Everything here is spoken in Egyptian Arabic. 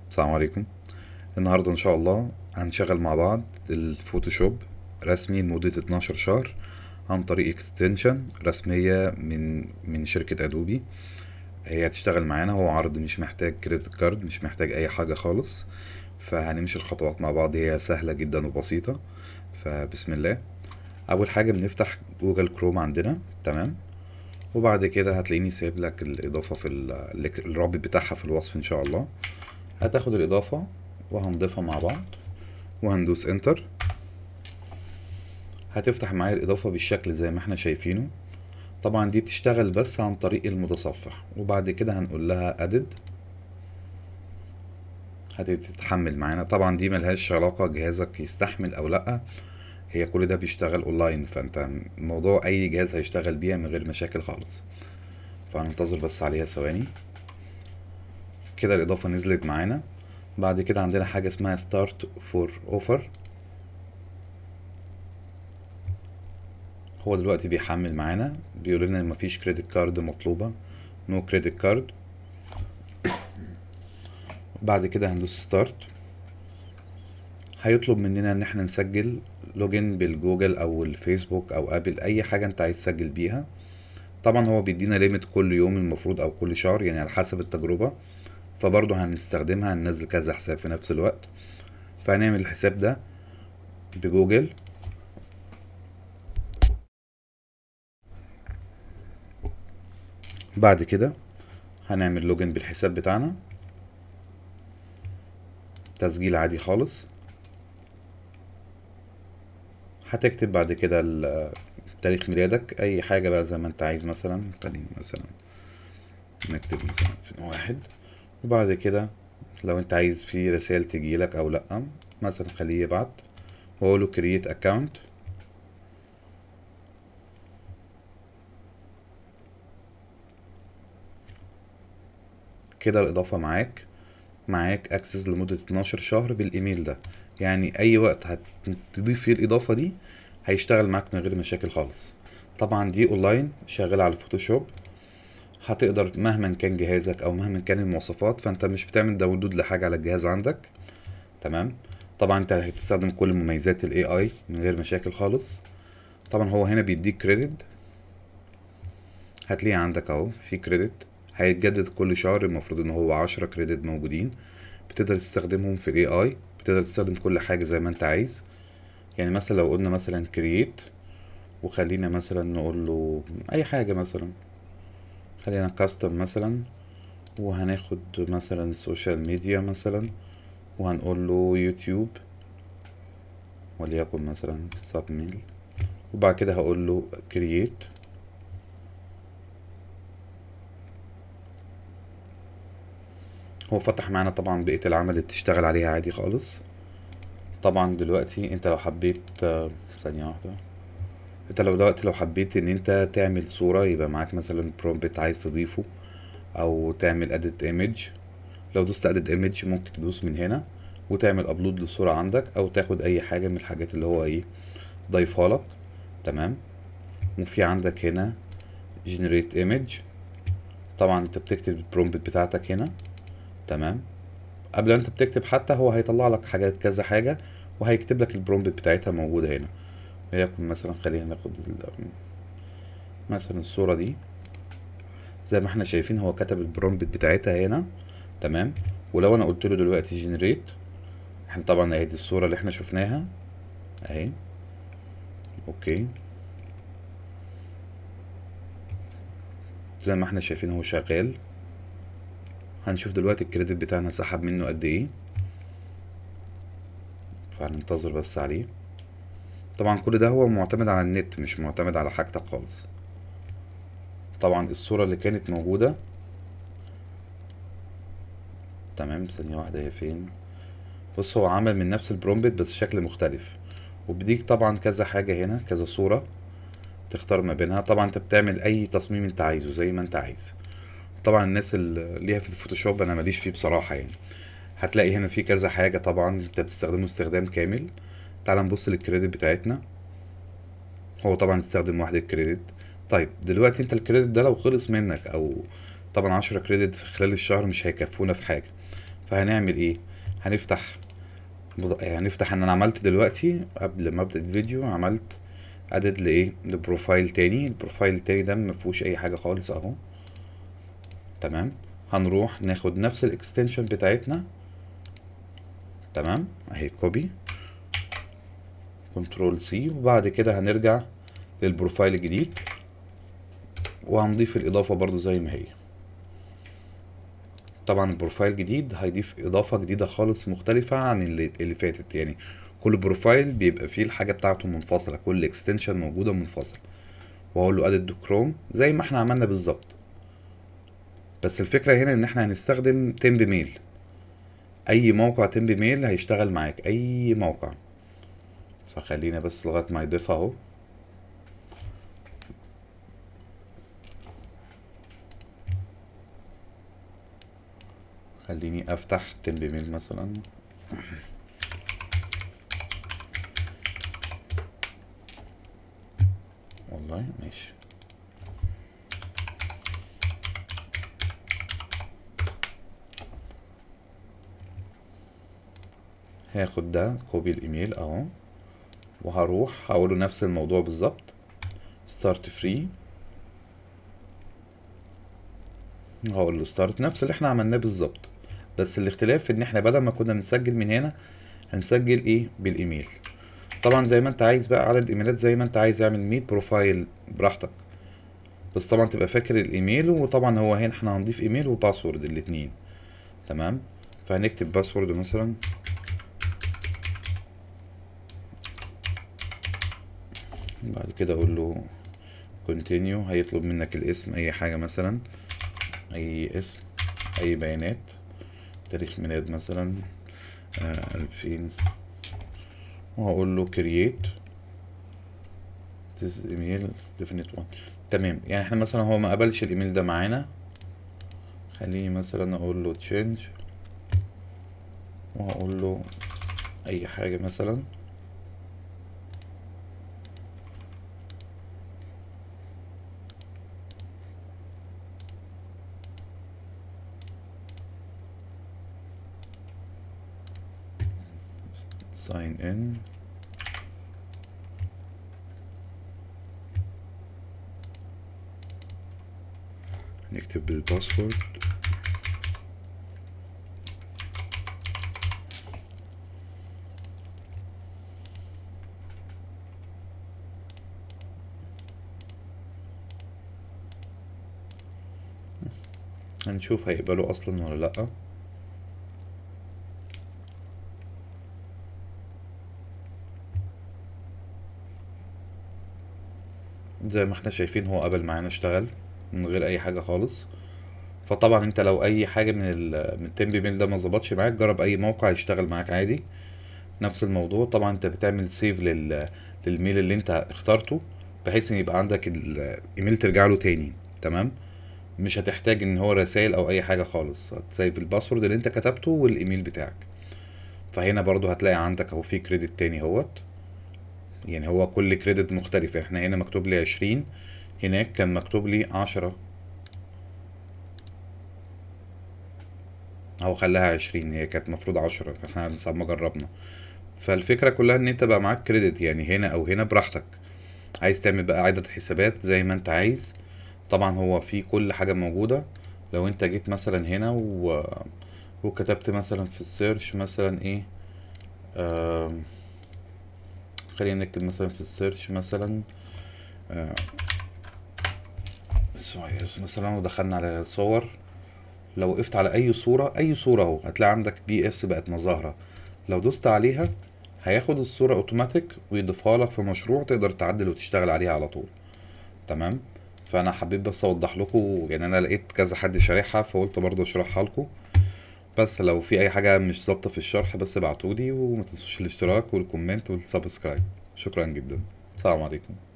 السلام عليكم النهاردة إن شاء الله هنشغل مع بعض الفوتوشوب رسمي لمدة 12 شهر عن طريق اكستنشن رسمية من من شركة ادوبي هي هتشتغل معانا هو عرض مش محتاج كريدت كارد مش محتاج اي حاجة خالص فهنمشي الخطوات مع بعض هي سهلة جدا وبسيطة فبسم الله اول حاجة بنفتح جوجل كروم عندنا تمام وبعد كده هتلاقيني سايب لك الاضافة في ال- الرابط بتاعها في الوصف ان شاء الله هتاخد الإضافة وهنضيفها مع بعض وهندوس انتر هتفتح معايا الإضافة بالشكل زي ما احنا شايفينه طبعا دي بتشتغل بس عن طريق المتصفح وبعد كده هنقول لها ادد هتتحمل معانا طبعا دي ملهاش علاقة جهازك يستحمل او لأ هي كل ده بيشتغل اونلاين فانت موضوع اي جهاز هيشتغل بيها من غير مشاكل خالص فهننتظر بس عليها ثواني كده الإضافة نزلت معانا بعد كده عندنا حاجة اسمها start for offer هو دلوقتي بيحمل معانا بيقول لنا ان مفيش كريدت كارد مطلوبة نو كريدت كارد بعد كده هندوس ستارت هيطلب مننا ان احنا نسجل لوجن بالجوجل او الفيسبوك او ابل اي حاجة انت عايز تسجل بيها طبعا هو بيدينا ليميت كل يوم المفروض او كل شهر يعني على حسب التجربة فبرضه هنستخدمها هننزل كذا حساب في نفس الوقت فهنعمل الحساب ده بجوجل بعد كده هنعمل لوجن بالحساب بتاعنا تسجيل عادي خالص هتكتب بعد كده ال- تاريخ ميلادك اي حاجة بقى زي ما انت عايز مثلا خلينا مثلا نكتب مثلا 2001 وبعد كده لو انت عايز في رسائل تجيلك او لا مثلا خليه يبعت واقول له create account كده الاضافة معاك معاك اكسس لمدة 12 شهر بالايميل ده يعني اي وقت هتضيف فيه الاضافة دي هيشتغل معاك من غير مشاكل خالص طبعا دي اونلاين شغالة على الفوتوشوب هتقدر مهما كان جهازك او مهما كان المواصفات فانت مش بتعمل داونلود لحاجة على الجهاز عندك تمام طبعا انت هتستخدم كل مميزات الاي اي من غير مشاكل خالص طبعا هو هنا بيديك كريدت هتلاقيه عندك اهو في كريدت هيتجدد كل شهر المفروض ان هو عشرة كريدت موجودين بتقدر تستخدمهم في الاي اي بتقدر تستخدم كل حاجة زي ما انت عايز يعني مثلا لو قلنا مثلا كرييت وخلينا مثلا نقول له اي حاجة مثلا خلينا كاستم مثلا وهناخد مثلا السوشيال ميديا مثلا وهنقول له يوتيوب وليكن مثلا سبميل وبعد كده هقول له كرييت هو فتح معانا طبعا بقية العمل اللي بتشتغل عليها عادي خالص طبعا دلوقتي انت لو حبيت آه، ثانية واحدة انت لو دلوقتي لو حبيت ان انت تعمل صورة يبقى معاك مثلا برومبت عايز تضيفه او تعمل اديت ايمج لو دوست اديت ايمج ممكن تدوس من هنا وتعمل ابلود للصورة عندك او تاخد اي حاجة من الحاجات اللي هو ايه ضايفها لك تمام وفي عندك هنا generate image طبعا انت بتكتب البرومبت بتاعتك هنا تمام قبل ما انت بتكتب حتى هو هيطلع لك حاجات كذا حاجة وهيكتب لك البرومبت بتاعتها موجودة هنا وليكن مثلا خلينا ناخد ال- مثلا الصورة دي زي ما احنا شايفين هو كتب البرومبت بتاعتها هنا تمام ولو انا قلت له دلوقتي جنريت احنا طبعا اهي دي الصورة اللي احنا شفناها اهي اوكي زي ما احنا شايفين هو شغال هنشوف دلوقتي الكريدت بتاعنا سحب منه قد ايه فهننتظر بس عليه طبعا كل ده هو معتمد على النت مش معتمد على حاجتك خالص طبعا الصورة اللي كانت موجودة تمام ثانية واحدة هي فين بص هو عمل من نفس البرومبت بس شكل مختلف وبيديك طبعا كذا حاجة هنا كذا صورة تختار ما بينها طبعا انت بتعمل اي تصميم انت عايزه زي ما انت عايز طبعا الناس اللي ليها في الفوتوشوب انا ماليش فيه بصراحة يعني هتلاقي هنا في كذا حاجة طبعا انت بتستخدمه استخدام كامل تعال نبص للكريدت بتاعتنا هو طبعا استخدم واحدة كريدت طيب دلوقتي انت الكريدت ده لو خلص منك او طبعا عشرة كريدت في خلال الشهر مش هيكفونا في حاجة فهنعمل ايه هنفتح مض- هنفتح ان انا عملت دلوقتي قبل ما ابدا الفيديو عملت ادد لايه لبروفايل تاني البروفايل التاني ده مفيهوش اي حاجه خالص اهو تمام هنروح ناخد نفس الاكستنشن بتاعتنا تمام اهي كوبي كنترول سي وبعد كده هنرجع للبروفايل الجديد وهنضيف الاضافه برضو زي ما هي طبعا البروفايل جديد هيضيف اضافه جديده خالص مختلفه عن اللي, اللي فاتت يعني كل بروفايل بيبقى فيه الحاجه بتاعته منفصله كل اكستنشن موجوده منفصل واقول له ادد كروم زي ما احنا عملنا بالظبط بس الفكره هنا ان احنا هنستخدم تمب ميل اي موقع تمب ميل هيشتغل معاك اي موقع فخلينا بس لغايه ما يضيفها اهو خليني افتح تمب ميل مثلا والله ماشي هاخد ده كوبي الايميل اهو وهروح هقوله نفس الموضوع بالظبط ستارت فري هقول له ستارت نفس اللي احنا عملناه بالظبط بس الاختلاف ان احنا بدل ما كنا بنسجل من هنا هنسجل ايه بالايميل طبعا زي ما انت عايز بقى عدد ايميلات زي ما انت عايز اعمل 100 بروفايل براحتك بس طبعا تبقى فاكر الايميل وطبعا هو هنا احنا هنضيف ايميل وباسورد الاتنين تمام فهنكتب باسورد مثلا بعد كده اقول له continue هيطلب منك الاسم اي حاجة مثلا اي اسم اي بيانات تاريخ ميلاد مثلا الفين وهقول له create this email definite one تمام يعني احنا مثلا هو ما قبلش الايميل ده معانا خليني مثلا اقول له change وهقول له اي حاجة مثلا sign in نكتب الباسورد هنشوف هيقبلوا اصلا ولا لا زي ما احنا شايفين هو قبل معانا اشتغل من غير اي حاجه خالص فطبعا انت لو اي حاجه من ال من التيم ميل ده ما ظبطش معاك جرب اي موقع يشتغل معاك عادي نفس الموضوع طبعا انت بتعمل سيف لل للميل اللي انت اخترته بحيث ان يبقى عندك الايميل ترجع له تاني تمام مش هتحتاج ان هو رسائل او اي حاجه خالص هتسيف الباسورد اللي انت كتبته والايميل بتاعك فهنا برضو هتلاقي عندك اهو في كريدت تاني اهوت يعني هو كل كريدت مختلف احنا هنا مكتوب لي عشرين هناك كان مكتوب لي عشرة هو خلاها عشرين هي كانت مفروض عشرة احنا ساعة ما جربنا فالفكرة كلها ان انت بقى معاك كريدت يعني هنا او هنا براحتك عايز تعمل بقى عدد حسابات زي ما انت عايز طبعا هو في كل حاجة موجودة لو انت جيت مثلا هنا و... وكتبت مثلا في السيرش مثلا ايه آم... خلينا نكتب مثلا في السيرش مثلا آه مثلا ودخلنا على صور لو وقفت على اي صورة اي صورة اهو هتلاقي عندك بي اس بقت مظاهرة لو دوست عليها هياخد الصورة اوتوماتيك ويضيفها لك في مشروع تقدر تعدل وتشتغل عليها على طول تمام فانا حبيت بس اوضح لكم يعني انا لقيت كذا حد شارحها فقلت برضه اشرحها لكم بس لو في اي حاجة مش ظابطة في الشرح بس ابعتولي وما تنسوش الاشتراك والكومنت والسبسكرايب شكرا جدا السلام عليكم